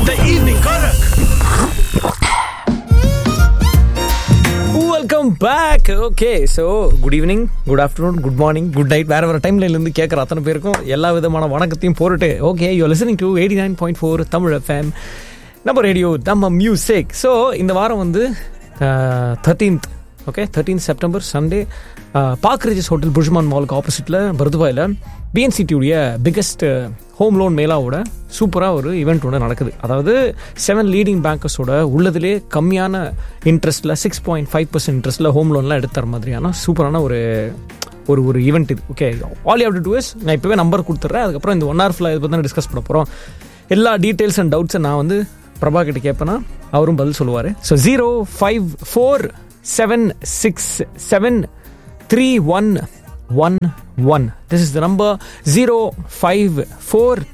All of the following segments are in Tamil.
The evening Korak. Welcome back okay so good evening good afternoon good morning good night வேற வேற டைம்ல இருந்து கேட்குற அத்தனை பேருக்கும் எல்லா விதமான வணக்கத்தையும் போட்டுட்டு okay you listening to eighty nine point four Tamil FM நம்ம ரேடியோ நம்ம மியூசிக் ஸோ இந்த வாரம் வந்து thirteenth okay thirteen September Sunday park Regis hotel புஷ்மான் மாலுக்கு ஆப்போசிட்டில் பர்துபாயில் பிஎன்சிடியுடைய பிக்கஸ்ட் ஹோம் லோன் மேலாவோட சூப்பராக ஒரு ஈவெண்ட் ஒன்று நடக்குது அதாவது செவன் லீடிங் பேங்கர்ஸோட உள்ளதிலே கம்மியான இன்ட்ரெஸ்ட்டில் சிக்ஸ் பாயிண்ட் ஃபைவ் பர்சன்ட் இன்ட்ரெஸ்ட்டில் ஹோம் லோன்லாம் எடுத்து தர மாதிரியான சூப்பரான ஒரு ஒரு ஒரு ஈவெண்ட் இது okay all you to do is நான் இப்போவே நம்பர் கொடுத்துட்றேன் அதுக்கப்புறம் இந்த ஒன் ஹவர் ஃபுல்லாக இதை பற்றி டிஸ்கஸ் பண்ண போகிறோம் எல்லா டீட்டெயில்ஸ் அண்ட் டவுட்ஸை நான் வந்து பிரபா கிட்ட கேட்பேன்னா அவரும் பதில் சொல்லுவார் so zero five four seven six seven three one one one this is the number zero five four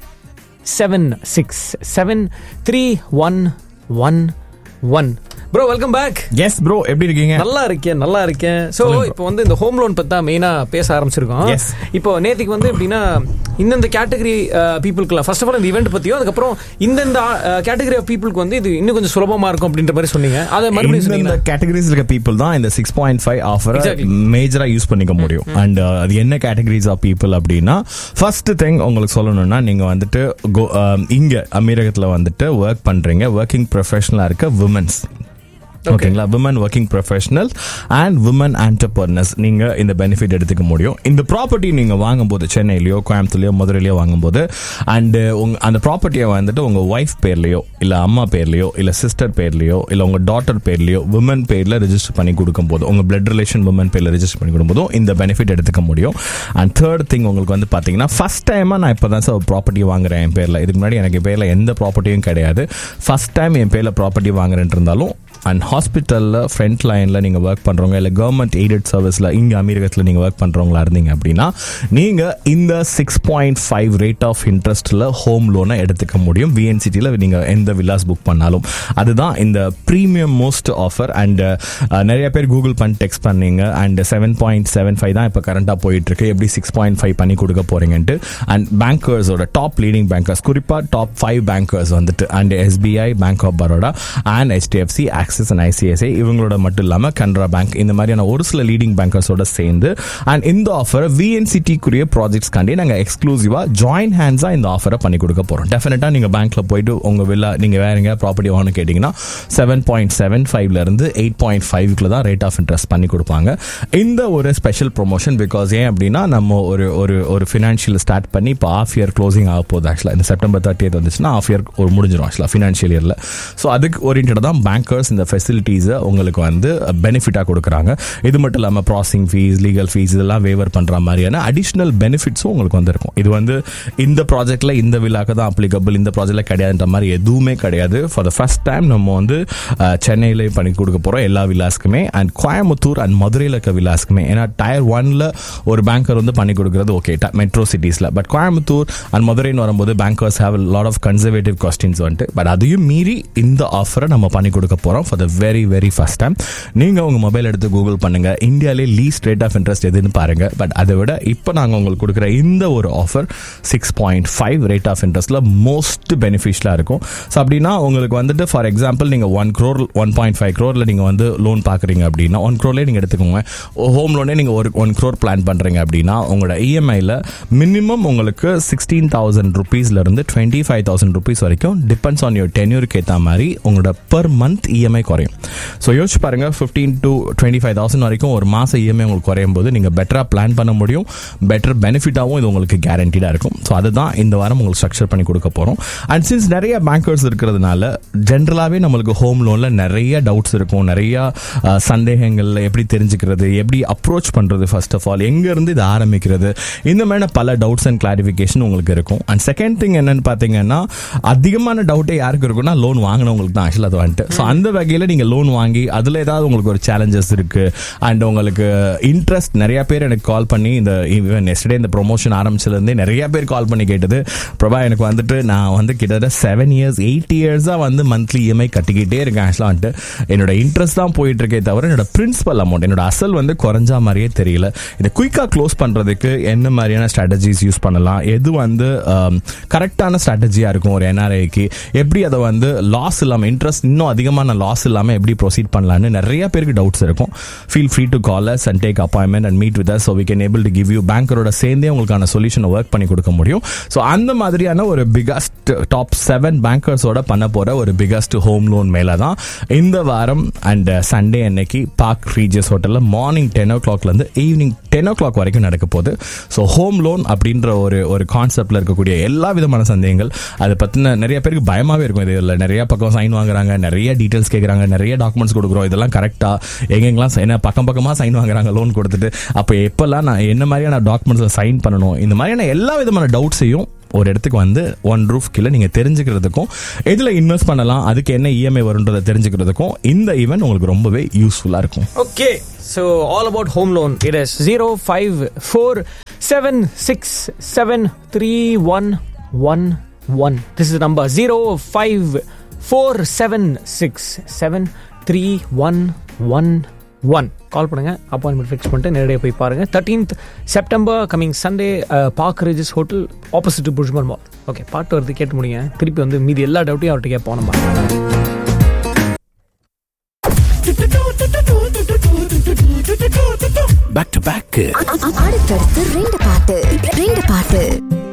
seven six seven three one one one bro welcome back yes bro எப்படி இருக்கீங்க நல்லா இருக்கேன் நல்லா இருக்கேன் ஸோ சொல்லுங்க bro. இப்போ வந்து இந்த ஹோம் லோன் பற்றி தான் மெயினாக பேச ஆரம்பிச்சிருக்கோம் Yes. இப்போ நேற்றுக்கு வந்து எப்படின்னா இந்தந்த கேட்டகரி பீப்புளுக்குலாம் ஃபர்ஸ்ட் ஆஃப் ஆல் இந்த ஈவெண்ட் பற்றியும் அதுக்கப்புறம் இந்தந்த கேட்டகரி ஆஃப் பீப்புளுக்கு வந்து இது இன்னும் கொஞ்சம் சுலபமாக இருக்கும் அப்படின்ற மாதிரி சொன்னீங்க அதை மறுபடியும் இந்த சொன்னீங்கன்னா கேட்டகரிஸ் இருக்க பீப்புள் தான் இந்த six point five offer Exactly. மேஜரா யூஸ் பண்ணிக்க முடியும் அண்ட் அது என்ன கேட்டகரிஸ் ஆஃப் பீப்புள் அப்படின்னா ஃபர்ஸ்ட் திங் உங்களுக்கு சொல்லணும்னா நீங்க வந்துட்டு go- um, இங்க அமீரகத்துல வந்துட்டு ஒர்க் பண்றீங்க ஒர்க்கிங் ப்ரொஃபஷனலா இருக்க விமன்ஸ் ஓகேங்களா women working professional and women entrepreneurs நீங்க இந்த பெனிஃபிட் எடுத்துக்க முடியும் இந்த ப்ராப்பர்ட்டி நீங்க வாங்கும்போது சென்னையிலயோ கோயம்புத்தூர்லயோ மதுரையிலயோ வாங்கும்போது அண்ட் உங்க அந்த ப்ராப்பர்ட்டியை வந்துட்டு உங்க ஒய்ஃப் பேர்லயோ இல்ல அம்மா பேர்லயோ இல்ல சிஸ்டர் பேர்லயோ இல்ல உங்க டாட்டர் பேர்லயோ விமன் பேர்ல ரெஜிஸ்டர் பண்ணி கொடுக்கும்போது உங்க பிளட் ரிலேஷன் விமன் பேர்ல ரெஜிஸ்டர் பண்ணி கொடுக்கும்போதும் இந்த பெனிஃபிட் எடுத்துக்க முடியும் அண்ட் தேர்ட் திங் உங்களுக்கு வந்து பாத்தீங்கன்னா ஃபர்ஸ்ட் டைமா நான் இப்பதான் சார் ப்ராப்பர்ட்டி வாங்குறேன் என் பேர்ல இதுக்கு முன்னாடி எனக்கு என் பேர்ல எந்த ப்ராப்பர்ட்டியும் கிடையாது ஃபர்ஸ்ட் டைம் என் பேர்ல ப்ராப்பர்ட்டி வாங்குறேன் இருந்தாலும் அண்ட் ஹாஸ்பிட்டலில் ஃப்ரண்ட் லைனில் நீங்கள் ஒர்க் பண்ணுறவங்க இல்லை கவர்மெண்ட் எய்டட் சர்வீஸில் இங்கே அமீரகத்தில் நீங்கள் ஒர்க் பண்ணுறவங்களா இருந்தீங்க அப்படின்னா நீங்கள் இந்த six point five rate of இன்ட்ரெஸ்ட்டில் ஹோம் லோனை எடுத்துக்க முடியும் விஎன்சிட்டியில் நீங்கள் எந்த வில்லாஸ் புக் பண்ணாலும் அதுதான் இந்த ப்ரீமியம் மோஸ்ட் ஆஃபர் அண்ட் நிறைய பேர் கூகுள் பண்ணி டெக்ஸ்ட் பண்ணீங்க and seven point seven five தான் இப்போ கரண்ட்டாக போயிட்டு இருக்கு எப்படி சிக்ஸ் பாயிண்ட் ஃபைவ் பண்ணி கொடுக்க போறீங்கன்ட்டு அண்ட் பேங்கர்ஸோட டாப் லீடிங் பேங்கர்ஸ் குறிப்பாக டாப் ஃபைவ் பேங்கர்ஸ் வந்துட்டு and SBI bank of Baroda and HDFC Axis and ICICI இவங்களோட மட்டும் இல்லாமல் கனரா பேங்க் இந்த மாதிரியான ஒரு சில லீடிங் பேங்கர்ஸோட சேர்ந்து அண்ட் இந்த ஆஃபர் விஎன்சிடிக்குரிய ப்ராஜெக்ட்ஸ் காண்டி நாங்கள் எக்ஸ்க்ளூசிவா ஜாயின் ஹேண்ட்ஸாக இந்த ஆஃபரை பண்ணி கொடுக்க போகிறோம் டெஃபினட்டாக நீங்கள் பேங்க்ல போயிட்டு உங்க வில்லா நீங்கள் வேற எங்க ப்ராப்பர்ட்டி வாங்கணும் கேட்டிங்கன்னா செவன் பாயிண்ட் செவன் ஃபைவ்ல இருந்து எயிட் பாயிண்ட் ஃபைவ்க்குள்ள தான் ரேட் ஆஃப் இன்ட்ரெஸ்ட் பண்ணி கொடுப்பாங்க இந்த ஒரு ஸ்பெஷல் ப்ரொமோஷன் பிகாஸ் ஏன் அப்படின்னா நம்ம ஒரு ஒரு ஒரு ஃபினான்ஷியல் ஸ்டார்ட் பண்ணி இப்போ ஆஃப் இயர் க்ளோசிங் ஆக போகுது ஆக்சுவலாக இந்த செப்டம்பர் தேர்ட்டி வந்துச்சுன்னா ஆஃப் இயர் ஒரு முடிஞ்சிடும் ஆக்சுவலாக ஃபினான்ஷியல் இயரில் ஸோ அதுக்கு ஓரியன்டாக தான் பேங்கர்ஸ் இந்த ஃபெசிலிட்டிஸை உங்களுக்கு வந்து பெனிஃபிட்டாக கொடுக்குறாங்க இது மட்டும் இல்லாமல் ப்ராசிங் ஃபீஸ் லீகல் ஃபீஸ் இதெல்லாம் வேவர் பண்ணுற மாதிரியான அடிஷ்னல் பெனிஃபிட்ஸும் உங்களுக்கு வந்து இருக்கும் இது வந்து இந்த ப்ராஜெக்ட்ல இந்த விழாக்கு தான் அப்ளிகபிள் இந்த ப்ராஜெக்ட்ல கிடையாதுன்ற மாதிரி எதுவுமே கிடையாது ஃபார் த ஃபர்ஸ்ட் டைம் நம்ம வந்து அஹ், சென்னையில பண்ணி கொடுக்க போறோம் எல்லா விலாஸ்க்குமே அண்ட் கோயம்புத்தூர் அண்ட் மதுரையில் இருக்க விலாஸ்க்குமே ஏன்னா டயர் ஒன்ல ஒரு பேங்கர் வந்து பண்ணி கொடுக்குறது ஓகே மெட்ரோ சிட்டிஸ்ல பட் கோயம்புத்தூர் அண்ட் மதுரைன்னு வரும்போது bankers have lot of conservative questions வந்துட்டு பட் அதையும் மீறி இந்த ஆஃபரை நம்ம பண்ணி கொடுக்க போறோம் for the very very first time நீங்க உங்க மொபைல் எடுத்து கூகுள் பண்ணுங்க இந்தியாலே லீஸ்ட் ரேட் ஆஃப் இன்ட்ரெஸ்ட் எதுன்னு பாருங்க பட் அதை விட இப்போ நாங்க உங்களுக்கு கொடுக்குற இந்த ஒரு offer six point five rate of இன்ட்ரெஸ்ட்ல மோஸ்ட் பெனிஃபிஷியலாக இருக்கும் ஸோ அப்படின்னா உங்களுக்கு வந்துட்டு ஃபார் எக்ஸாம்பிள் நீங்க one crore one point five க்ரோர்ல நீங்க வந்து லோன் பாக்குறீங்க அப்படின்னா ஒன் க்ரோர்லேயே நீங்க எடுத்துக்கோங்க ஹோம் லோனே நீங்க ஒரு ஒன் க்ரோர் பிளான் பண்றீங்க அப்படின்னா உங்களோட இஎம்ஐல மினிமம் உங்களுக்கு சிக்ஸ்டீன் தௌசண்ட் ருபீஸ்ல இருந்து டுவெண்ட்டி ஃபைவ் தௌசண்ட் ருபீஸ் வரைக்கும் டிபெண்ட்ஸ் ஆன் யோர் டென்யூருக்கு ஏற்ற மாதிரி உங்களோட பெர் மந்த் இஎம்ஐ குறையும் ஸோ யோசிச்சு பாருங்க fifteen to twenty five thousand வரைக்கும் ஒரு மாசம் இஎம்ஐ உங்களுக்கு குறையும் போது நீங்க பெட்டரா பிளான் பண்ண முடியும் பெட்டர் பெனிஃபிட்டாகவும் இது உங்களுக்கு கேரண்டீடா இருக்கும் ஸோ அதுதான் இந்த வாரம் உங்களுக்கு ஸ்ட்ரக்சர் பண்ணி கொடுக்க போறோம் அண்ட் சின்ஸ் நிறைய பேங்கர்ஸ் இருக்கிறதுனால ஜென்ரலாகவே நம்மளுக்கு ஹோம் லோன்ல நிறைய டவுட்ஸ் இருக்கும் நிறைய அஹ், சந்தேகங்கள்ல எப்படி தெரிஞ்சுக்கிறது எப்படி அப்ரோச் பண்றது ஃபர்ஸ்ட் ஆஃப் ஆல் எங்க இருந்து இது ஆரம்பிக்கிறது இந்த மாதிரி பல டவுட்ஸ் அண்ட் கிளாரிஃபிகேஷன் உங்களுக்கு இருக்கும் அண்ட் செகண்ட் திங் என்னன்னு பாத்தீங்கன்னா அதிகமான டவுட்டே யாருக்கு இருக்கும்னா லோன் வாங்கினவங்களுக்கு தான் ஆக்சுவலாக அது வந்துட்டு ஸோ அந்த வகையில் வகையில் நீங்கள் லோன் வாங்கி அதில் ஏதாவது உங்களுக்கு ஒரு சேலஞ்சஸ் இருக்கு அண்ட் உங்களுக்கு இன்ட்ரெஸ்ட் நிறைய பேர் எனக்கு கால் பண்ணி இந்த நெக்ஸ்ட் இந்த ப்ரொமோஷன் ஆரம்பிச்சதுலேருந்தே நிறைய பேர் கால் பண்ணி கேட்டது பிரபா எனக்கு வந்துட்டு நான் வந்து கிட்டத்தட்ட செவன் இயர்ஸ் எயிட் இயர்ஸாக வந்து மந்த்லி இஎம்ஐ கட்டிக்கிட்டே இருக்கேன் ஆக்சுவலாக வந்துட்டு என்னோட இன்ட்ரெஸ்ட் தான் போயிட்டு இருக்கே தவிர என்னோட பிரின்சிபல் அமௌண்ட் என்னோட அசல் வந்து குறைஞ்சா மாதிரியே தெரியல இதை குயிக்காக க்ளோஸ் பண்ணுறதுக்கு என்ன மாதிரியான ஸ்ட்ராட்டஜிஸ் யூஸ் பண்ணலாம் எது வந்து கரெக்டான ஸ்ட்ராட்டஜியாக இருக்கும் ஒரு என்ஆர்ஐக்கு எப்படி அதை வந்து லாஸ் இல்லாமல் இன்ட்ரெஸ்ட் இன்னும் அதிகமான லாஸ் இல்லாமல் எப்படி ப்ரொசீட் பண்ணலான்னு நிறைய பேருக்கு டவுட்ஸ் இருக்கும் feel free to call us and take appointment and meet with so we can able to give you பேங்கரோட சேர்ந்தே உங்களுக்கான சொல்யூஷனை ஒர்க் பண்ணி கொடுக்க முடியும் ஸோ அந்த மாதிரியான ஒரு பிகஸ்ட் டாப் செவன் பேங்கர்ஸோட பண்ண போற ஒரு பிகஸ்ட் ஹோம் லோன் மேல தான் இந்த வாரம் அண்ட் சண்டே அன்னைக்கு பார்க் ரீஜஸ் ஹோட்டலில் மார்னிங் டென் ஓ கிளாக்லேருந்து ஈவினிங் டென் ஓ கிளாக் வரைக்கும் நடக்க போகுது ஸோ ஹோம் லோன் அப்படின்ற ஒரு ஒரு கான்செப்ட்ல இருக்கக்கூடிய எல்லா விதமான சந்தேகங்கள் அதை பற்றின நிறைய பேருக்கு பயமாகவே இருக்கும் இதில் நிறைய பக்கம் சைன் வாங்குறாங்க நிறைய டீட்டெயில்ஸ் கேட்குறாங்க நிறைய டாக்குமெண்ட்ஸ் கொடுக்குறோம் இதெல்லாம் கரெக்டாக எங்கெங்கெல்லாம் என்ன பக்கம் பக்கமாக சைன் வாங்குறாங்க லோன் கொடுத்துட்டு அப்போ எப்போல்லாம் நான் என்ன மாதிரியான டாக்குமெண்ட்ஸில் சைன் பண்ணணும் இந்த மாதிரியான எல்லா விதமான டவுட்ஸையும் ஒரு இடத்துக்கு வந்து ஒன் ரூஃப் கீழே நீங்கள் தெரிஞ்சுக்கிறதுக்கும் எதில் இன்வெஸ்ட் பண்ணலாம் அதுக்கு என்ன இஎம்ஐ வரும்ன்றதை தெரிஞ்சுக்கிறதுக்கும் இந்த ஈவெண்ட் உங்களுக்கு ரொம்பவே யூஸ்ஃபுல்லாக இருக்கும் Okay, so all about home loan. It is zero five four seven six seven three one one one. This is the number zero five four seven six seven three one one one call பண்ணுங்க அப்பாயின்மெண்ட் ஃபிக்ஸ் பண்ணிட்டு நேரடியாக போய் பாருங்க thirteenth September coming Sunday park Regis hotel opposite புஷ்மன் மால் ஓகே பாட்டு வருது கேட்டு முடியுங்க திருப்பி வந்து மீதி எல்லா டவுட்டையும் அவர்கிட்ட கேட்போம் நம்ம பேக் டு பேக் அடுத்தடுத்து ரெண்டு பாட்டு ரெண்டு பாட்டு